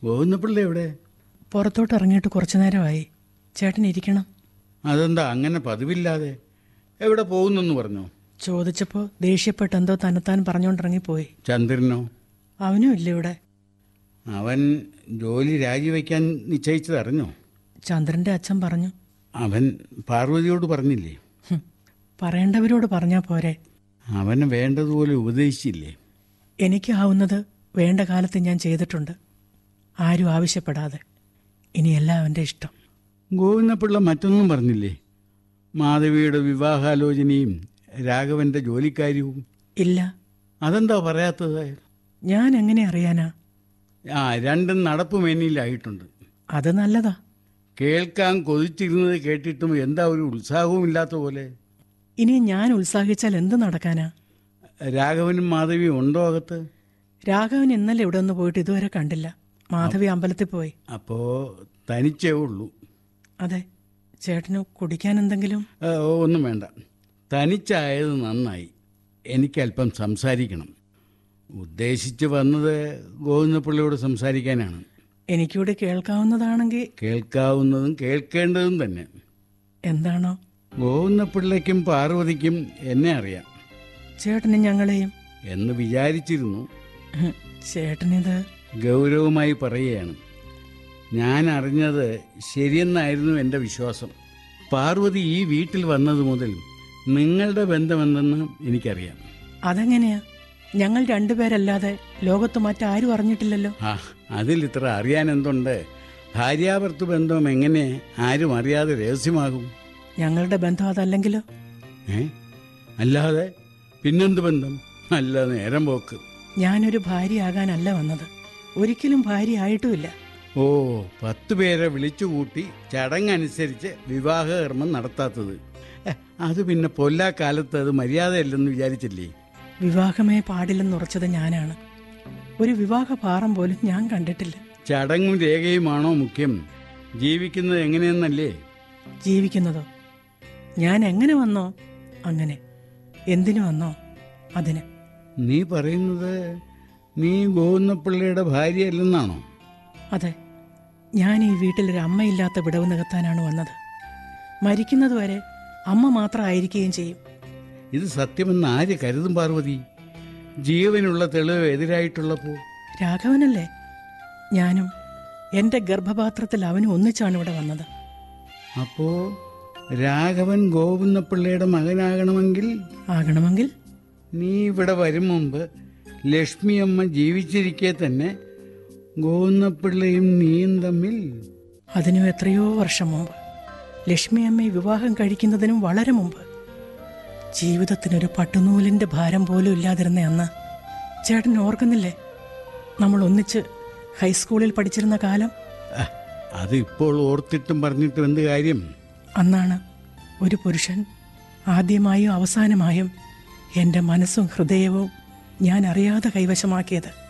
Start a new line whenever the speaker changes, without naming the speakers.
ഗോവിന്ദപിള്ള എവിടെ
പുറത്തോട്ട് ഇറങ്ങിയിട്ട് കുറച്ചു നേരമായി ചേട്ടൻ ഇരിക്കണം
അതെന്താ അങ്ങനെ പതിവില്ലാതെ എവിടെ പോകുന്നെന്ന് പറഞ്ഞോ
ചോദിച്ചപ്പോൾ ദേഷ്യപ്പെട്ട് എന്തോ തന്നെത്താൻ പറഞ്ഞുകൊണ്ടിറങ്ങിപ്പോയി
ചന്ദ്രനോ
അവനും ഇല്ല ഇവിടെ
അവൻ ജോലി രാജിവെക്കാൻ നിശ്ചയിച്ചത് അറിഞ്ഞോ
ചന്ദ്രന്റെ അച്ഛൻ പറഞ്ഞു
അവൻ പാർവതിയോട് പറഞ്ഞില്ലേ
"ഹും, പറയേണ്ടവരോട് പറഞ്ഞാൽ പോരെ
അവന് വേണ്ടതുപോലെ ഉപദേശിച്ചില്ലേ
എനിക്കാവുന്നത് വേണ്ട കാലത്ത് ഞാൻ ചെയ്തിട്ടുണ്ട് ആരും ആവശ്യപ്പെടാതെ ഇനിയെല്ലാം അവൻ്റെ ഇഷ്ടം
ഗോവിന്ദപിള്ള മറ്റൊന്നും പറഞ്ഞില്ലേ മാധവിയുടെ വിവാഹാലോചനയും രാഘവന്റെ ജോലിക്കാര്യവും
ഇല്ല
അതെന്താ പറയാത്തത്
ഞാൻ എങ്ങനെ അറിയാനാ
ആ രണ്ടും നടപ്പുമേനിയിലായിട്ടുണ്ട്
അത് നല്ലതാ
കേൾക്കാൻ കൊതിച്ചിരുന്നത് കേട്ടിട്ടും എന്താ ഒരു ഉത്സാഹവും ഇല്ലാത്ത പോലെ
ഇനി ഞാൻ ഉത്സാഹിച്ചാൽ എന്ത് നടക്കാനാ
രാഘവനും മാധവിയും ഉണ്ടോ അകത്ത്
രാഘവൻ ഇന്നലെ ഇവിടെ ഒന്ന് പോയിട്ട് ഇതുവരെ കണ്ടില്ല മാധവി അമ്പലത്തിൽ പോയി
അപ്പോ തനിച്ചേ ഉള്ളൂ
അതെ ചേട്ടന് കുടിക്കാൻ എന്തെങ്കിലും
ആ, ഒന്നും വേണ്ട തനിച്ചായത് നന്നായി എനിക്കല്പം സംസാരിക്കണം ഉദ്ദേശിച്ച് വന്നത് ഗോവിന്ദപിള്ളയോട് സംസാരിക്കാനാണ്
എനിക്കൂടെ കേൾക്കാവുന്നതാണെങ്കിൽ
കേൾക്കാവുന്നതും കേൾക്കേണ്ടതും തന്നെ
എന്താണോ
ഗോവിന്ദപിള്ളയ്ക്കും പാർവതിക്കും എന്നെ അറിയാം
ചേട്ടന് ഞങ്ങളെയും
എന്ന് വിചാരിച്ചിരുന്നു
ഹും, ചേട്ടനിത്
ഗൗരവമായി പറയുകയാണ് ഞാൻ അറിഞ്ഞത് ശരിയെന്നായിരുന്നു എൻ്റെ വിശ്വാസം പാർവതി ഈ വീട്ടിൽ വന്നത് മുതൽ നിങ്ങളുടെ ബന്ധമെന്തെന്ന് എനിക്കറിയാം
അതെങ്ങനെയാ ഞങ്ങൾ രണ്ടുപേരല്ലാതെ ലോകത്ത് മറ്റാരും അറിഞ്ഞിട്ടില്ലല്ലോ
ആ അതിൽ ഇത്ര അറിയാൻ എന്തുണ്ട് ഭാര്യാഭർത്തൃ ബന്ധം എങ്ങനെ ആരും അറിയാതെ രഹസ്യമാകും
ഞങ്ങളുടെ ബന്ധം അതല്ലെങ്കിലോ
ഏ അല്ലാതെ പിന്നെന്ത് ബന്ധം നല്ല നേരം പോക്ക്
ഞാനൊരു ഭാര്യയാകാനല്ല വന്നത് ഒരിക്കലും ഭാര്യ ആയിട്ടുമില്ല
ഓ പത്ത് പേരെ വിളിച്ചുകൂട്ടി ചടങ്ങനുസരിച്ച് വിവാഹകർമ്മം നടത്താത്തത് ഏ, അത് പിന്നെ പൊല്ലാക്കാലത്ത് അത് മര്യാദയല്ലെന്ന് വിചാരിച്ചില്ലേ
വിവാഹമേ പാടില്ലെന്ന് ഉറച്ചത് ഞാനാണ് ഒരു വിവാഹ പാറം പോലും ഞാൻ കണ്ടിട്ടില്ല
ചടങ്ങും രേഖയുമാണോ മുഖ്യം ജീവിക്കുന്നത് എങ്ങനെയെന്നല്ലേ
ജീവിക്കുന്നതോ ഞാൻ എങ്ങനെ വന്നോ അങ്ങനെ എന്തിനു വന്നോ അതിന്
നീ പറയുന്നത് നീ ഗോവിന്ദപിള്ളയുടെ ഭാര്യയല്ലെന്നാണോ
അതെ ഞാൻ ഈ വീട്ടിലൊരു അമ്മയില്ലാത്ത വിടവ് നികത്താനാണ് വന്നത് മരിക്കുന്നതുവരെ അമ്മ മാത്രമായിരിക്കുകയും ചെയ്യും
ഇത് സത്യമെന്ന് ആര് കരുതും പാർവതി ജീവനുള്ള തെളിവ് എതിരായിട്ടുള്ളപ്പോൾ
രാഘവനല്ലേ ഞാനും എൻ്റെ ഗർഭപാത്രത്തിൽ അവനും ഒന്നിച്ചാണ് ഇവിടെ വന്നത്
അപ്പോ രാഘവൻ ഗോവിന്ദപിള്ളയുടെ മകനാകണമെങ്കിൽ
ആകണമെങ്കിൽ
നീ ഇവിടെ വരും മുമ്പ് ലക്ഷ്മി അമ്മ ജീവിച്ചിരിക്കെ തന്നെ ഗോവിന്ദപിള്ളയും നീയും തമ്മിൽ
അതിനും എത്രയോ വർഷം മുമ്പ് ലക്ഷ്മി അമ്മയെ വിവാഹം കഴിക്കുന്നതിനും വളരെ മുമ്പ് ജീവിതത്തിനൊരു പട്ടുനൂലിൻ്റെ ഭാരം പോലും ഇല്ലാതിരുന്ന അന്ന് ചേട്ടൻ ഓർക്കുന്നില്ലേ നമ്മൾ ഒന്നിച്ച് ഹൈസ്കൂളിൽ പഠിച്ചിരുന്ന കാലം
അഹ്, അത് ഇപ്പോൾ ഓർത്തിട്ടും പറഞ്ഞിട്ടും എന്ത് കാര്യം
അന്നാണ് ഒരു പുരുഷൻ ആദ്യമായും അവസാനമായും എൻ്റെ മനസ്സും ഹൃദയവും ഞാൻ അറിയാതെ കൈവശമാക്കിയത്